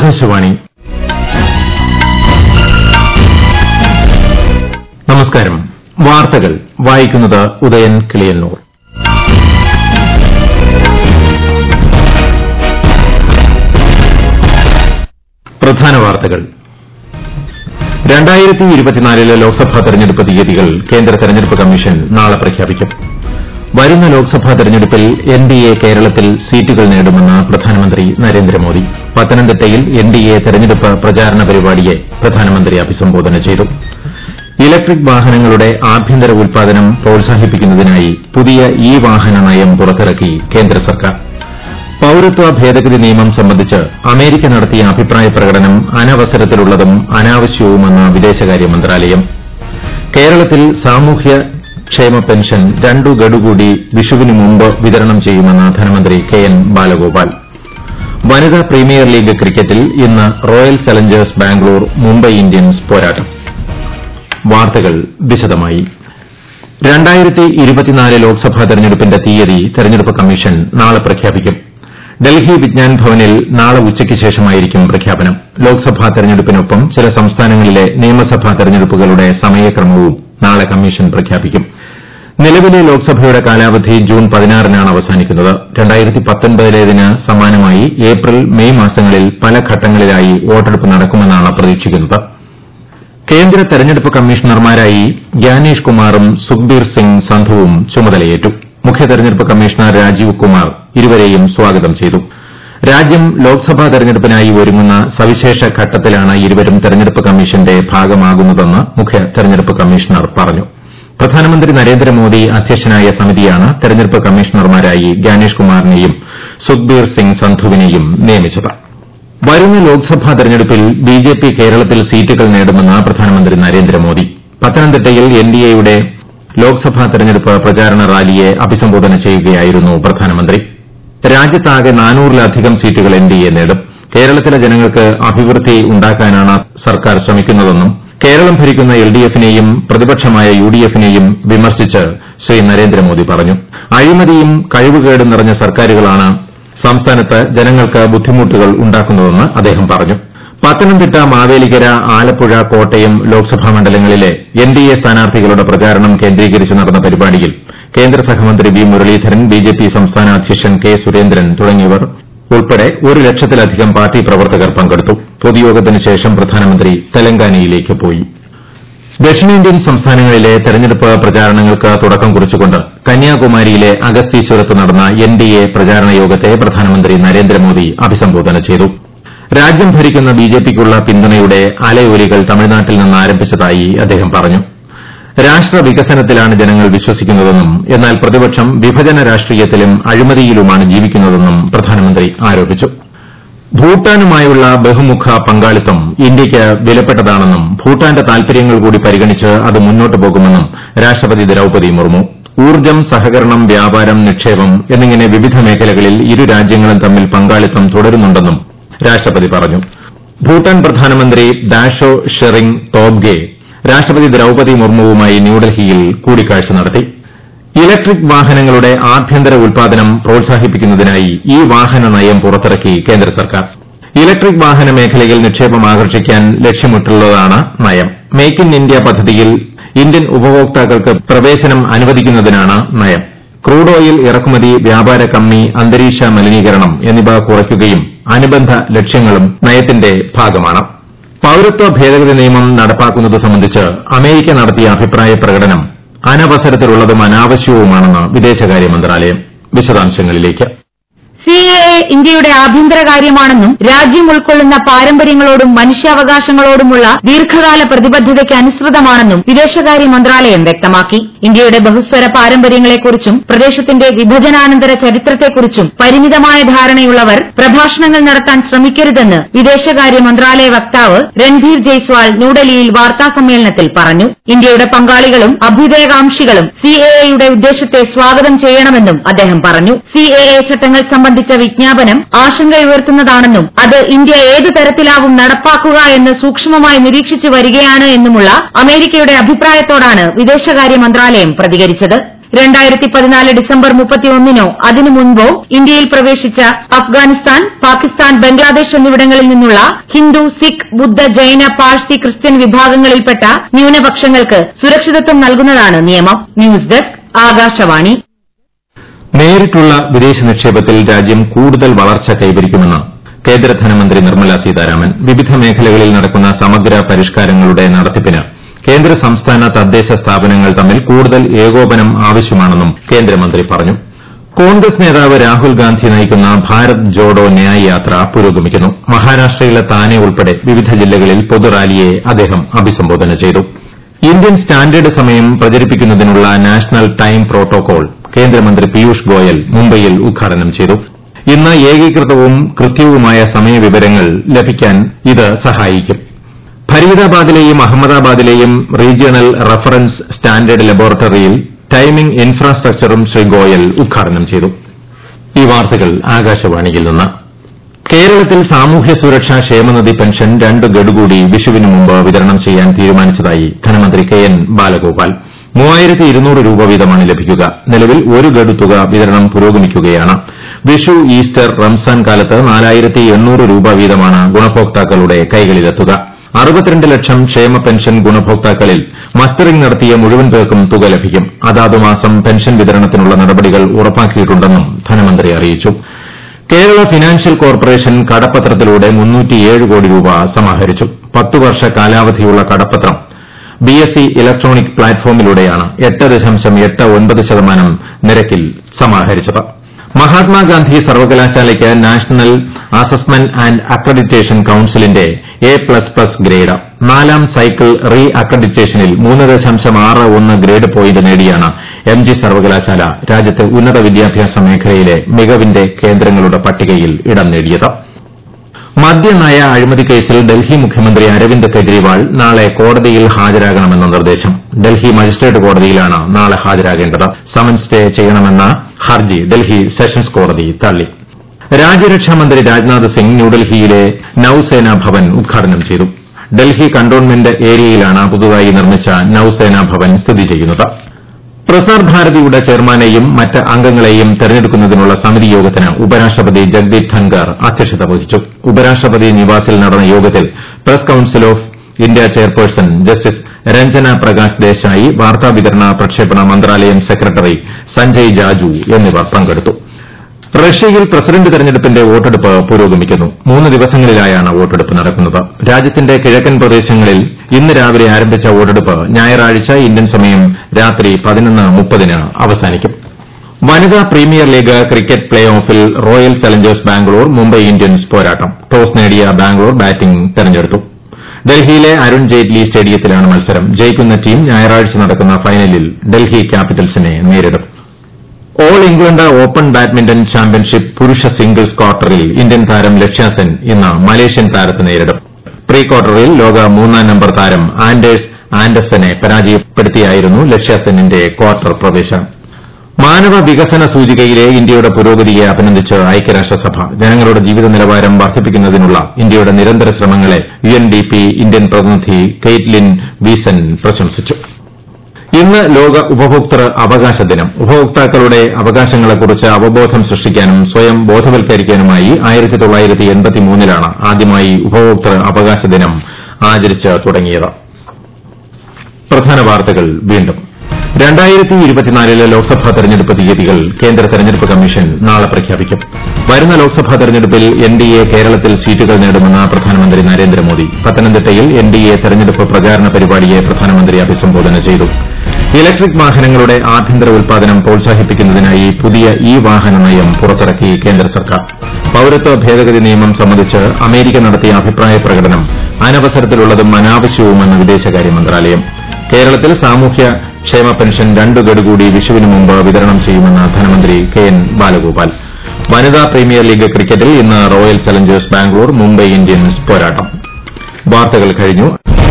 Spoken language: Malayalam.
ആകാശവാണി നമസ്കാരം വാർത്തകൾ വായിക്കുന്നത് ഉദയൻ കിളിയന്നൂർ പ്രധാന വാർത്തകൾ രണ്ടായിരത്തി ഇരുപത്തിനാലിലെ ലോക്സഭാ തെരഞ്ഞെടുപ്പ് തീയതികൾ കേന്ദ്ര തെരഞ്ഞെടുപ്പ് കമ്മീഷൻ നാളെ പ്രഖ്യാപിക്കും വരുന്ന ലോക്സഭാ തെരഞ്ഞെടുപ്പിൽ എൻ ഡി എ കേരളത്തിൽ സീറ്റുകൾ നേടുമെന്ന് പ്രധാനമന്ത്രി നരേന്ദ്രമോദി പത്തനംതിട്ടയിൽ എൻ ഡി എ തെരഞ്ഞെടുപ്പ് പ്രചാരണ പരിപാടിയെ പ്രധാനമന്ത്രി അഭിസംബോധന ചെയ്തു ഇലക്ട്രിക് വാഹനങ്ങളുടെ ആഭ്യന്തര ഉൽപാദനം പ്രോത്സാഹിപ്പിക്കുന്നതിനായി പുതിയ ഇ വാഹന നയം പുറത്തിറക്കി കേന്ദ്ര സർക്കാർ പൌരത്വ ഭേദഗതി നിയമം സംബന്ധിച്ച് അമേരിക്ക നടത്തിയ അഭിപ്രായ പ്രകടനം അനവസരത്തിലുള്ളതും അനാവശ്യവുമെന്ന് വിദേശകാര്യ മന്ത്രാലയം കേരളത്തിൽ സാമൂഹ്യ ക്ഷേമ പെൻഷൻ രണ്ടു ഗഡു കൂടി വിഷുവിന് മുമ്പ് വിതരണം ചെയ്യുമെന്ന് ധനമന്ത്രി കെ എൻ ബാലഗോപാൽ വനിതാ പ്രീമിയർ ലീഗ് ക്രിക്കറ്റിൽ ഇന്ന് Royal Challengers Bangalore Mumbai Indians പോരാട്ടം വാർത്തകൾ വിശദമായി രണ്ടായിരത്തി ഇരുപത്തിനാല് ലോക്സഭാ തെരഞ്ഞെടുപ്പിന്റെ തീയതി തെരഞ്ഞെടുപ്പ് കമ്മീഷൻ നാളെ പ്രഖ്യാപിക്കും ഡൽഹി വിജ്ഞാൻ ഭവനിൽ നാളെ ഉച്ചയ്ക്ക് ശേഷമായിരിക്കും പ്രഖ്യാപനം ലോക്സഭാ തെരഞ്ഞെടുപ്പിനൊപ്പം ചില സംസ്ഥാനങ്ങളിലെ നിയമസഭാ തെരഞ്ഞെടുപ്പുകളുടെ സമയക്രമവും നാളെ കമ്മീഷൻ പ്രഖ്യാപിക്കും നിലവിലെ ലോക്സഭയുടെ കാലാവധി ജൂൺ പതിനാറിനാണ് അവസാനിക്കുന്നത് രണ്ടായിരത്തി പത്തൊൻപതിലേതിന് സമാനമായി ഏപ്രിൽ മെയ് മാസങ്ങളിൽ പല ഘട്ടങ്ങളിലായി വോട്ടെടുപ്പ് നടക്കുമെന്നാണ് പ്രതീക്ഷിക്കുന്നത് കേന്ദ്ര തെരഞ്ഞെടുപ്പ് കമ്മീഷണർമാരായി ഗ്യാനേഷ് കുമാറും സുഖ്ബീർ സിംഗ് സന്ധുവും ചുമതലയേറ്റു മുഖ്യ തെരഞ്ഞെടുപ്പ് കമ്മീഷണർ രാജീവ് കുമാർ ഇരുവരെയും സ്വാഗതം ചെയ്തു രാജ്യം ലോക്സഭാ തെരഞ്ഞെടുപ്പിനായി ഒരുങ്ങുന്ന സവിശേഷ ഘട്ടത്തിലാണ് ഇരുവരും തെരഞ്ഞെടുപ്പ് കമ്മീഷന്റെ ഭാഗമാകുന്നതെന്ന് മുഖ്യ തെരഞ്ഞെടുപ്പ് കമ്മീഷണർ പറഞ്ഞു പ്രധാനമന്ത്രി നരേന്ദ്രമോദി അധ്യക്ഷനായ സമിതിയാണ് തെരഞ്ഞെടുപ്പ് കമ്മീഷണർമാരായി ഗ്യാനേഷ് കുമാറിനെയും സുഖ്ബീർ സിംഗ് സന്ധുവിനെയും നിയമിച്ചത് വരുന്ന ലോക്സഭാ തെരഞ്ഞെടുപ്പിൽ ബിജെപി കേരളത്തിൽ സീറ്റുകൾ നേടുമെന്ന് പ്രധാനമന്ത്രി നരേന്ദ്രമോദി പത്തനംതിട്ടയിൽ എൻഡിഎയുടെ ലോക്സഭാ തെരഞ്ഞെടുപ്പ് പ്രചാരണ റാലിയെ അഭിസംബോധന ചെയ്യുകയായിരുന്നു പ്രധാനമന്ത്രി രാജ്യത്താകെ നാനൂറിലധികം സീറ്റുകൾ എൻഡിഎ നേടും കേരളത്തിലെ ജനങ്ങൾക്ക് അഭിവൃദ്ധി ഉണ്ടാക്കാനാണ് സർക്കാർ ശ്രമിക്കുന്നതെന്നും കേരളം ഭരിക്കുന്ന എൽഡിഎഫിനെയും പ്രതിപക്ഷമായ യുഡിഎഫിനെയും വിമർശിച്ച് ശ്രീ നരേന്ദ്രമോദി പറഞ്ഞു അഴിമതിയും കഴിവുകേടും നിറഞ്ഞ സർക്കാരുകളാണ് സംസ്ഥാനത്ത് ജനങ്ങൾക്ക് ബുദ്ധിമുട്ടുകൾ ഉണ്ടാക്കുന്നതെന്ന് അദ്ദേഹം പറഞ്ഞു പത്തനംതിട്ട മാവേലിക്കര ആലപ്പുഴ കോട്ടയം ലോക്സഭാ മണ്ഡലങ്ങളിലെ എൻഡിഎ സ്ഥാനാർത്ഥികളുടെ പ്രചാരണം കേന്ദ്രീകരിച്ച് നടന്ന പരിപാടിയിൽ കേന്ദ്ര സഹമന്ത്രി വി മുരളീധരൻ ബിജെപി സംസ്ഥാന അധ്യക്ഷൻ കെ സുരേന്ദ്രൻ തുടങ്ങിയവർ ഉൾപ്പെടെ ഒരു ലക്ഷത്തിലധികം പാർട്ടി പ്രവർത്തകർ പങ്കെടുത്തു പൊതുയോഗത്തിന് ശേഷം പ്രധാനമന്ത്രി തെലങ്കാനയിലേക്ക് പോയി ദക്ഷിണേന്ത്യൻ സംസ്ഥാനങ്ങളിലെ തെരഞ്ഞെടുപ്പ് പ്രചാരണങ്ങൾക്ക് തുടക്കം കുറിച്ചുകൊണ്ട് കന്യാകുമാരിയിലെ അഗസ്തീശ്വരത്ത് നടന്ന എൻഡിഎ പ്രചാരണ യോഗത്തെ പ്രധാനമന്ത്രി നരേന്ദ്രമോദി അഭിസംബോധന ചെയ്തു രാജ്യം ഭരിക്കുന്ന ബിജെപിക്കുള്ള പിന്തുണയുടെ അലയൊലികൾ തമിഴ്നാട്ടിൽ നിന്ന് ആരംഭിച്ചതായി അദ്ദേഹം പറഞ്ഞു രാഷ്ട്ര വികസനത്തിലാണ് ജനങ്ങൾ വിശ്വസിക്കുന്നതെന്നും എന്നാൽ പ്രതിപക്ഷം വിഭജന രാഷ്ട്രീയത്തിലും അഴിമതിയിലുമാണ് ജീവിക്കുന്നതെന്നും പ്രധാനമന്ത്രി ആരോപിച്ചു ഭൂട്ടാനുമായുള്ള ബഹുമുഖ പങ്കാളിത്തം ഇന്ത്യയ്ക്ക് വിലപ്പെട്ടതാണെന്നും ഭൂട്ടാന്റെ താൽപര്യങ്ങൾ കൂടി പരിഗണിച്ച് അത് മുന്നോട്ട് പോകുമെന്നും രാഷ്ട്രപതി ദ്രൌപതി മുർമു ഊർജ്ജം സഹകരണം വ്യാപാരം നിക്ഷേപം എന്നിങ്ങനെ വിവിധ മേഖലകളിൽ ഇരു രാജ്യങ്ങളും തമ്മിൽ പങ്കാളിത്തം തുടരുന്നുണ്ടെന്നും രാഷ്ട്രപതി പറഞ്ഞു ഭൂട്ടാൻ പ്രധാനമന്ത്രി ദാഷോ ഷെറിംഗ് തോബ്ഗെ രാഷ്ട്രപതി ദ്രൌപതി മുർമുവുമായി ന്യൂഡൽഹിയിൽ കൂടിക്കാഴ്ച നടത്തി ഇലക്ട്രിക് വാഹനങ്ങളുടെ ആഭ്യന്തര ഉൽപാദനം പ്രോത്സാഹിപ്പിക്കുന്നതിനായി ഈ വാഹന നയം പുറത്തിറക്കി കേന്ദ്ര സർക്കാർ ഇലക്ട്രിക് വാഹന മേഖലയിൽ നിക്ഷേപം ആകർഷിക്കാൻ ലക്ഷ്യമിട്ടുള്ളതാണ് നയം മേക്ക് ഇൻ ഇന്ത്യ പദ്ധതിയിൽ ഇന്ത്യൻ ഉപഭോക്താക്കൾക്ക് പ്രവേശനം അനുവദിക്കുന്നതിനാണ് നയം ക്രൂഡ് ഓയിൽ ഇറക്കുമതി വ്യാപാര കമ്മി അന്തരീക്ഷ മലിനീകരണം എന്നിവ കുറയ്ക്കുകയും അനുബന്ധ ലക്ഷ്യങ്ങളും നയത്തിന്റെ ഭാഗമാണ് പൌരത്വ ഭേദഗതി നിയമം നടപ്പാക്കുന്നത് സംബന്ധിച്ച് അമേരിക്ക നടത്തിയ അഭിപ്രായ പ്രകടനം അനവസരത്തിലുള്ളതും അനാവശ്യവുമാണെന്ന് വിദേശകാര്യ മന്ത്രാലയം വിശദാംശങ്ങളിലേക്ക് സിഎഎ ഇന്ത്യയുടെ ആഭ്യന്തര കാര്യമാണെന്നും രാജ്യം ഉൾക്കൊള്ളുന്ന പാരമ്പര്യങ്ങളോടും മനുഷ്യാവകാശങ്ങളോടുമുള്ള ദീർഘകാല പ്രതിബദ്ധതയ്ക്ക് അനുസൃതമാണെന്നും വിദേശകാര്യ മന്ത്രാലയം വ്യക്തമാക്കി ഇന്ത്യയുടെ ബഹുസ്വര പാരമ്പര്യങ്ങളെക്കുറിച്ചും പ്രദേശത്തിന്റെ വിഭജനാനന്തര ചരിത്രത്തെക്കുറിച്ചും പരിമിതമായ ധാരണയുള്ളവർ പ്രഭാഷണങ്ങൾ നടത്താൻ ശ്രമിക്കരുതെന്ന് വിദേശകാര്യ മന്ത്രാലയ വക്താവ് രൺധീർ ജയ്സ്വാൾ ന്യൂഡൽഹിയിൽ വാർത്താസമ്മേളനത്തിൽ പറഞ്ഞു ഇന്ത്യയുടെ പങ്കാളികളും അഭ്യുദയകാംക്ഷികളും സിഎഎയുടെ ഉദ്ദേശത്തെ സ്വാഗതം ചെയ്യണമെന്നും അദ്ദേഹം പറഞ്ഞു സിഎഎ ചട്ടങ്ങൾ സംബന്ധിച്ച വിജ്ഞാപനം ആശങ്കയുയർത്തുന്നതാണെന്നും അത് ഇന്ത്യ ഏത് തരത്തിലാവും നടപ്പാക്കുക എന്ന് സൂക്ഷ്മമായി നിരീക്ഷിച്ചു വരികയാണ് എന്നുമുള്ള അമേരിക്കയുടെ അഭിപ്രായത്തോടാണ് വിദേശകാര്യ മന്ത്രാലയം പ്രതികരിച്ചത് രണ്ടായിരത്തി പതിനാല് ഡിസംബർ മുപ്പത്തിയൊന്നിനോ അതിനു മുൻപോ ഇന്ത്യയിൽ പ്രവേശിച്ച അഫ്ഗാനിസ്ഥാൻ പാകിസ്ഥാൻ ബംഗ്ലാദേശ് എന്നിവിടങ്ങളിൽ നിന്നുള്ള ഹിന്ദു സിഖ് ബുദ്ധ ജൈന പാഴ്സി ക്രിസ്ത്യൻ വിഭാഗങ്ങളിൽപ്പെട്ട ന്യൂനപക്ഷങ്ങൾക്ക് സുരക്ഷിതത്വം നൽകുന്നതാണ് നിയമം ന്യൂസ് ഡെസ്ക് ആകാശവാണി നേരിട്ടുള്ള വിദേശ നിക്ഷേപത്തിൽ രാജ്യം കൂടുതൽ വളർച്ച കൈവരിക്കുമെന്ന് കേന്ദ്ര ധനമന്ത്രി നിർമ്മല സീതാരാമൻ വിവിധ മേഖലകളിൽ നടക്കുന്ന സമഗ്ര പരിഷ്കാരങ്ങളുടെ നടത്തിപ്പിന് കേന്ദ്ര സംസ്ഥാന തദ്ദേശ സ്ഥാപനങ്ങൾ തമ്മിൽ കൂടുതൽ ഏകോപനം ആവശ്യമാണെന്നും കേന്ദ്രമന്ത്രി പറഞ്ഞു കോൺഗ്രസ് നേതാവ് രാഹുൽ ഗാന്ധി നയിക്കുന്ന ഭാരത് ജോഡോ ന്യായ് യാത്ര പുരോഗമിക്കുന്നു മഹാരാഷ്ട്രയിലെ താനെ ഉൾപ്പെടെ വിവിധ ജില്ലകളിൽ പൊതുറാലിയെ അദ്ദേഹം അഭിസംബോധന ചെയ്തു ഇന്ത്യൻ സ്റ്റാൻഡേർഡ് സമയം പ്രചരിപ്പിക്കുന്നതിനുള്ള നാഷണൽ ടൈം പ്രോട്ടോകോൾ കേന്ദ്രമന്ത്രി പീയൂഷ് ഗോയൽ മുംബൈയിൽ ഉദ്ഘാടനം ചെയ്തു ഇന്ന് ഏകീകൃതവും കൃത്യവുമായ സമയവിവരങ്ങൾ ലഭിക്കാൻ ഇത് സഹായിക്കും ഫരീദാബാദിലെയും അഹമ്മദാബാദിലെയും റീജിയണൽ റഫറൻസ് സ്റ്റാൻഡേർഡ് ലബോറട്ടറിയിൽ ടൈമിംഗ് ഇൻഫ്രാസ്ട്രക്ചറും ശ്രീ ഗോയൽ ഉദ്ഘാടനം ചെയ്തു ഈ വാർത്തകൾ ആകാശവാണിയിൽ നിന്ന് കേരളത്തിൽ സാമൂഹ്യ സുരക്ഷാ ക്ഷേമനിധി പെൻഷൻ രണ്ട് ഗഡു കൂടി വിഷുവിന് മുമ്പ് വിതരണം ചെയ്യാൻ തീരുമാനിച്ചതായി ധനമന്ത്രി കെ എൻ ബാലഗോപാൽ മൂവായിരത്തി ഇരുന്നൂറ് രൂപ വീതമാണ് ലഭിക്കുക നിലവിൽ ഒരു ഗഡു തുക വിതരണം പുരോഗമിക്കുകയാണ് വിഷു ഈസ്റ്റർ റംസാൻ കാലത്ത് നാലായിരത്തി എണ്ണൂറ് രൂപ വീതമാണ് ഗുണഭോക്താക്കളുടെ കൈകളിലെത്തുക അറുപത്തിരണ്ട് ലക്ഷം ക്ഷേമ പെൻഷൻ ഗുണഭോക്താക്കളിൽ മസ്റ്ററിംഗ് നടത്തിയ മുഴുവൻ പേർക്കും തുക ലഭിക്കും അതാതു മാസം പെൻഷൻ വിതരണത്തിനുള്ള നടപടികൾ ഉറപ്പാക്കിയിട്ടുണ്ടെന്നും ധനമന്ത്രി അറിയിച്ചു കേരള ഫിനാൻഷ്യൽ കോർപ്പറേഷൻ കടപ്പത്രത്തിലൂടെ കോടി രൂപ സമാഹരിച്ചു പത്തു വർഷ കാലാവധിയുള്ള കടപ്പത്രം ബിഎസ്സി ഇലക്ട്രോണിക് പ്ലാറ്റ്ഫോമിലൂടെയാണ് എട്ട് ദശാംശം എട്ട് ഒൻപത് ശതമാനം നിരക്കിൽ സമാഹരിച്ചത് മഹാത്മാഗാന്ധി സർവകലാശാലയ്ക്ക് നാഷണൽ അസസ്മെന്റ് ആൻഡ് അക്രഡിറ്റേഷൻ കൌൺസിലിന്റെ എ പ്ലസ് പ്ലസ് ഗ്രേഡ് നാലാം സൈക്കിൾ റീ അക്രഡിറ്റേഷനിൽ മൂന്ന് ദശാംശം ആറ് ഒന്ന് ഗ്രേഡ് പോയിന്റ് നേടിയാണ് എം ജി സർവകലാശാല രാജ്യത്തെ ഉന്നത വിദ്യാഭ്യാസ മേഖലയിലെ മികവിന്റെ കേന്ദ്രങ്ങളുടെ പട്ടികയിൽ ഇടം നേടിയത് മദ്യനയ അഴിമതി കേസിൽ ഡൽഹി മുഖ്യമന്ത്രി അരവിന്ദ് കെജ്രിവാൾ നാളെ കോടതിയിൽ ഹാജരാകണമെന്ന നിർദ്ദേശം ഡൽഹി മജിസ്ട്രേറ്റ് കോടതിയിലാണ് നാളെ ഹാജരാകേണ്ടത് സമൻ സ്റ്റേ ചെയ്യണമെന്ന ഹർജി ഡൽഹി സെഷൻസ് കോടതി തള്ളി രാജ്യരക്ഷാമന്ത്രി രാജ്നാഥ് സിംഗ് ന്യൂഡൽഹിയിലെ നൌസേന ഭവൻ ഉദ്ഘാടനം ചെയ്തു ഡൽഹി കന്റോൺമെന്റ് ഏരിയയിലാണ് പുതുതായി നിർമ്മിച്ച നൌസേന ഭവൻ സ്ഥിതി ചെയ്യുന്നത് പ്രസാർ ഭാരതിയുടെ ചെയർമാനെയും മറ്റ് അംഗങ്ങളെയും തെരഞ്ഞെടുക്കുന്നതിനുള്ള സമിതി യോഗത്തിന് ഉപരാഷ്ട്രപതി ജഗ്ദീപ് ധൻകർ അധ്യക്ഷത വഹിച്ചു ഉപരാഷ്ട്രപതി നിവാസിൽ നടന്ന യോഗത്തിൽ press council of India chairperson justice Ranjana Prakash Desai വാർത്താവിതരണ പ്രക്ഷേപണ മന്ത്രാലയം സെക്രട്ടറി സഞ്ജയ് ജാജു എന്നിവർ പങ്കെടുത്തു റഷ്യയിൽ പ്രസിഡന്റ് തെരഞ്ഞെടുപ്പിന്റെ വോട്ടെടുപ്പ് പുരോഗമിക്കുന്നു മൂന്ന് ദിവസങ്ങളിലായാണ് വോട്ടെടുപ്പ് നടക്കുന്നത് രാജ്യത്തിന്റെ കിഴക്കൻ പ്രദേശങ്ങളിൽ ഇന്ന് രാവിലെ ആരംഭിച്ച വോട്ടെടുപ്പ് ഞായറാഴ്ച ഇന്ത്യൻ സമയം രാത്രി പതിനൊന്ന് മുപ്പതിന് അവസാനിക്കും വനിതാ പ്രീമിയർ ലീഗ് ക്രിക്കറ്റ് പ്ലേ ഓഫിൽ Royal Challengers Bangalore Mumbai Indians പോരാട്ടം ടോസ് നേടിയ ബാംഗ്ലൂർ ബാറ്റിംഗ് തെരഞ്ഞെടുത്തു ഡൽഹിയിലെ അരുൺ ജെയ്റ്റ്ലി സ്റ്റേഡിയത്തിലാണ് മത്സരം ജയിക്കുന്ന ടീം ഞായറാഴ്ച നടക്കുന്ന ഫൈനലിൽ ഡൽഹി ക്യാപിറ്റൽസിനെ നേരിടും All England Open badminton championship പുരുഷ സിംഗിൾസ് ക്വാർട്ടറിൽ ഇന്ത്യൻ താരം ലക്ഷ്യ സെൻ ഇന്ന് മലേഷ്യൻ താരത്തെ നേരിടും പ്രീ ക്വാർട്ടറിൽ ലോക മൂന്നാം നമ്പർ താരം ആൻഡേഴ്സ് ആൻഡർസനെ പരാജയപ്പെടുത്തിയായിരുന്നു ലക്ഷ്യ സെന്നിന്റെ ക്വാർട്ടർ പ്രവേശനം മാനവ വികസന സൂചികയിലെ ഇന്ത്യയുടെ പുരോഗതിയെ അഭിനന്ദിച്ച് ഐക്യരാഷ്ട്രസഭ ജനങ്ങളുടെ ജീവിത നിലവാരം വർദ്ധിപ്പിക്കുന്നതിനുള്ള ഇന്ത്യയുടെ നിരന്തര ശ്രമങ്ങളെ യുഎൻഡിപി ഇന്ത്യൻ പ്രതിനിധി കെയ്റ്റ്ലിൻ വീസൻ പ്രശംസിച്ചു ഇന്ന് ലോക ഉപഭോക്തൃ അവകാശ ദിനം ഉപഭോക്താക്കളുടെ അവകാശങ്ങളെക്കുറിച്ച് അവബോധം സൃഷ്ടിക്കാനും സ്വയം ബോധവൽക്കരിക്കാനുമായി ലാണ് ആദ്യമായി ഉപഭോക്തൃ അവകാശ ദിനം ആചരിച്ച് തുടങ്ങിയത് പ്രധാന വാർത്തകൾ വീണ്ടും രണ്ടായിരത്തി ഇരുപത്തിനാലിലെ ലോക്സഭാ തെരഞ്ഞെടുപ്പ് തീയതികൾ കേന്ദ്ര തെരഞ്ഞെടുപ്പ് കമ്മീഷൻ നാളെ പ്രഖ്യാപിക്കും വരുന്ന ലോക്സഭാ തെരഞ്ഞെടുപ്പിൽ എൻ ഡി എ കേരളത്തിൽ സീറ്റുകൾ നേടുമെന്ന് പ്രധാനമന്ത്രി നരേന്ദ്രമോദി പത്തനംതിട്ടയിൽ എൻ ഡി എ തെരഞ്ഞെടുപ്പ് പ്രചാരണ പരിപാടിയെ പ്രധാനമന്ത്രി അഭിസംബോധന ചെയ്തു ഇലക്ട്രിക് വാഹനങ്ങളുടെ ആഭ്യന്തര ഉൽപാദനം പ്രോത്സാഹിപ്പിക്കുന്നതിനായി പുതിയ ഇ വാഹന നയം പുറത്തിറക്കി കേന്ദ്ര സർക്കാർ പൌരത്വ ഭേദഗതി നിയമം സംബന്ധിച്ച് അമേരിക്ക നടത്തിയ അഭിപ്രായ പ്രകടനം അനവസരത്തിലുള്ളതും അനാവശ്യവുമെന്ന് വിദേശകാര്യ മന്ത്രാലയം കേരളത്തിൽ സാമൂഹ്യ ക്ഷേമ പെൻഷൻ രണ്ട് ഗഡു കൂടി വിഷുവിന് മുമ്പ് വിതരണം ചെയ്യുമെന്ന് ധനമന്ത്രി കെ എൻ ബാലഗോപാൽ വനിതാ പ്രീമിയർ ലീഗ് ക്രിക്കറ്റിൽ ഇന്ന് Royal Challengers Bangalore Mumbai Indians പോരാട്ടം വാർത്തകൾ കഴിഞ്ഞു